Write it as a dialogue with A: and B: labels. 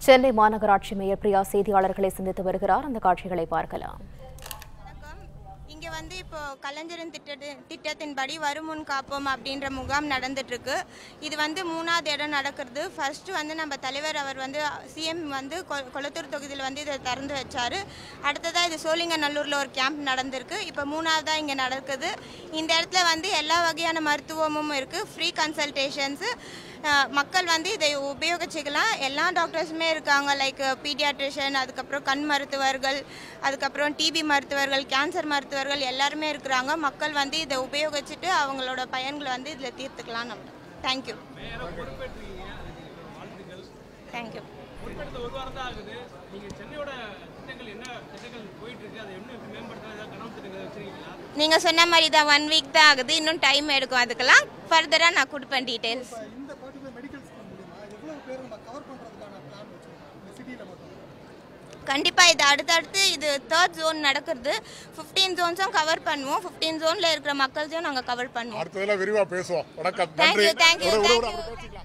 A: சென்னை மாநகராட்சி மேயர் பிரியா செய்தியாளர்களை சந்தித்து வருகிறார் அந்த காட்சிகளை பார்க்கலாம்
B: வணக்கம் இங்கே வந்து இப்போ கலைஞரின் திட்டத்து திட்டத்தின்படி வருமுன் காப்போம் அப்படின்ற முகாம் நடந்துட்டு இருக்கு இது வந்து மூணாவது இடம் நடக்கிறது ஃபர்ஸ்ட் வந்து நம்ம தலைவர் அவர் வந்து சிஎம் வந்து கொ- கொளத்தூர் தொகுதியில் வந்து இதை திறந்து வச்சாரு அடுத்ததாக இது சோழிங்கநல்லூரில் ஒரு கேம்ப் நடந்திருக்கு இப்போ மூணாவதாக இங்கே நடக்குது இந்த இடத்துல வந்து எல்லா வகையான மருத்துவமும் இருக்குது ஃப்ரீ கன்சல்டேஷன்ஸு மக்கள் வந்து இதை உபயோகிச்சுக்கலாம் எல்லா டாக்டர்ஸுமே இருக்காங்க லைக் பீடியாட்ரிஷியன் அதுக்கப்புறம் கண் மருத்துவர்கள் அதுக்கப்புறம் டிபி மருத்துவர்கள் கேன்சர் மருத்துவர்கள் எல்லாருமே இருக்கிறாங்க மக்கள் வந்து இதை உபயோகிச்சுட்டு அவங்களோட பயன்களை வந்து இதில் தீர்த்துக்கலாம் நம்ம தேங்க்யூ தேங்க்யூ
C: பொறுப்பெடுத்த ஒரு வாரம் தான் ஆகுது நீங்க சென்னையோட திட்டங்கள் என்ன திட்டங்கள் போயிட்டு இருக்கு அதை என்ன எப்படி மேம்படுத்த ஏதாவது கனவு திட்டங்கள் வச்சிருக்கீங்களா
B: நீங்கள் சொன்ன மாதிரி தான் ஒன் வீக் தான் ஆகுது இன்னும் டைம் எடுக்கும் அதுக்கெல்லாம் ஃபர்தராக நான் கொடுப்பேன் டீட்டெயில்ஸ்
D: இந்த பர்டிகுலர் மெடிக்கல் ஸ்கூல் மூலியமா எவ்வளவு பேர் நம்ம கவர் பண்றதுக்கான பிளான் வச்சிருக்கோம் இந்த சிட்டியில மட்டும்
B: கண்டிப்பாக இது அடுத்தடுத்து இது தேர்ட் ஜோன் நடக்கிறது ஃபிஃப்டீன் ஜோன்ஸும் கவர் பண்ணுவோம் ஃபிஃப்டீன் ஜோனில் இருக்கிற மக்கள்ஸையும் நாங்கள் கவர் பண்ணுவோம்
E: அடுத்ததுல விரிவா பேசுவோம் வணக்கம்
B: Thank
E: நன்றி
B: you, thank you,
E: ஒரு- ஒரு-
B: thank
E: ஒரு-
B: you.
E: அப்படி பேசிக்கலாம்.